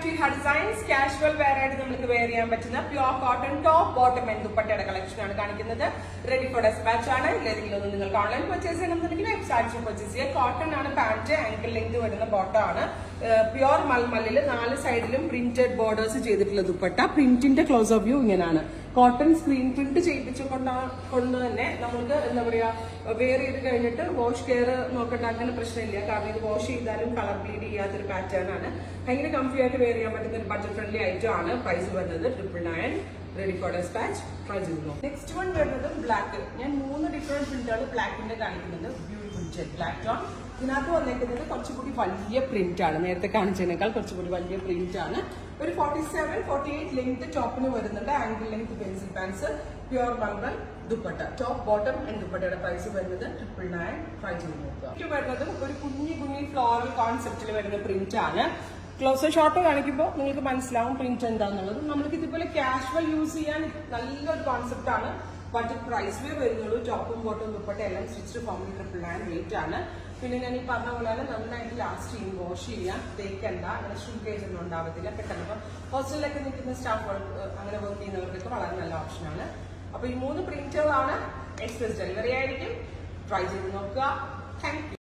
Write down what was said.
to ഹ designs casual wear ആയിട്ട് നമുക്ക് വെയർ ചെയ്യാൻ പറ്റുന്ന pure cotton top bottom and ദുപ്പട്ടയുടെ കളക്ഷൻ ആണ് കാണിക്കുന്നത് റെഡി ഫോർ ഡെസ്പാച്ച് ആണ് ഇല്ലെങ്കിലും ഒന്ന് നിങ്ങൾക്ക് ഓൺലൈൻ പർച്ചേസ് ചെയ്യണമെന്നുണ്ടെങ്കിൽ വെബ്സൈറ്റിൽ പർച്ചേസ് ചെയ്യുക കോട്ടൺ ആണ് പാന്റ് ആങ്കിൾ ലെങ്ത് വരുന്ന ബോട്ടം ആണ് പ്യോർ മൽമല്ലിൽ നാല് സൈഡിലും പ്രിന്റഡ് ബോർഡേഴ്സ് ചെയ്തിട്ടുള്ള ദുപ്പട്ട പ്രിന്റിന്റെ ക്ലോസ് ഓഫ് വ്യൂ ഇങ്ങനെയാണ് കോട്ടൺ സ്ക്രീൻ പ്രിന്റ് ചെയ്യിപ്പിച്ചുകൊണ്ട് കൊണ്ട് തന്നെ നമുക്ക് എന്താ പറയാ വെയർ ചെയ്ത് കഴിഞ്ഞിട്ട് വാഷ് കെയർ നോക്കേണ്ട അങ്ങനെ പ്രശ്നമില്ല കാരണം ഇത് വാഷ് ചെയ്താലും കളർ ബ്ലീഡ് ചെയ്യാത്തൊരു പാറ്റേൺ ആണ് ഭയങ്കര കംഫി ആയിട്ട് വെയർ ചെയ്യാൻ പറ്റുന്ന ഒരു ബഡ്ജറ്റ് ഫ്രണ്ട്ലി ഐറ്റം ആണ് പ്രൈസ് വരുന്നത് triple nine ready for despatch try ചെയ്തു നെക്സ്റ്റ് വൺ വരുന്നത് ബ്ലാക്ക് ഞാൻ മൂന്ന് ഡിഫറെന്റ് പ്രിന്റുകൾ ബ്ലാക്കിന്റെ കാണിക്കുന്നത് ബ്യൂട്ടിഫുൾ ജെറ്റ് ബ്ലാക്ക് ടോൺ ഇതിനകത്ത് വന്നേക്കുന്നത് കുറച്ചുകൂടി വലിയ പ്രിന്റ് ആണ് നേരത്തെ കാണിച്ചതിനേക്കാൾ കുറച്ചുകൂടി വലിയ പ്രിന്റ് ആണ് ഒരു forty seven forty eight length ടോപ്പിന് വരുന്നുണ്ട് ankle length pencil pants pure മൽബൽ ദുപ്പട്ട ടോപ്പ് ബോട്ടം ആൻഡ് ദുപ്പട്ടയുടെ പ്രൈസ് വരുന്നത് ട്രിപ്പിൾ നയൻ ട്രൈ ചെയ്ത് നോക്കുക ഇത് വരുന്നത് ഒരു കുഞ്ഞു കുഞ്ഞു ഫ്ലോറൽ കോൺസെപ്റ്റിൽ വരുന്ന പ്രിന്റ് ആണ് ക്ലോസ് ഷോർട്ട് കാണിക്കുമ്പോൾ നിങ്ങൾക്ക് മനസ്സിലാവും പ്രിന്റ് എന്താന്നുള്ളത് നമ്മൾക്ക് ഇതുപോലെ കാഷ്വൽ യൂസ് ചെയ്യാൻ നല്ലൊരു കോൺസെപ്റ്റ് ആണ് ബഡ്ജറ്റ് പ്രൈസിലേ വരുന്നുള്ളൂ ടോപ്പും ബോട്ടും ദുപ്പട്ട എല്ലാം സ്റ്റിച്ച് ഫോമിൽ ട്രിപ്പിൾ നയൻ റേറ്റ് ആണ് പിന്നെ ഞാൻ ഈ പറഞ്ഞ പോലെ തന്നെ നന്നായിട്ട് ലാസ്റ്റ് ചെയ്യും വാഷ് ചെയ്യാം തേക്കണ്ട അങ്ങനെ ഷ്രിങ്കേജ് ഒന്നും ഉണ്ടാവത്തില്ല പെട്ടെന്ന് ഇപ്പം ഹോസ്റ്റലിലൊക്കെ നിൽക്കുന്ന സ്റ്റാഫ് അങ്ങനെ വർക്ക് ചെയ്യുന്നവർക്കൊക്കെ വളരെ നല്ല ഓപ്ഷനാണ് അപ്പൊ ഈ മൂന്ന് പ്രിന്റുകളാണ് എക്സ്പ്രസ് ഡെലിവറി ആയിരിക്കും ട്രൈ ചെയ്ത് നോക്കുക താങ്ക് യു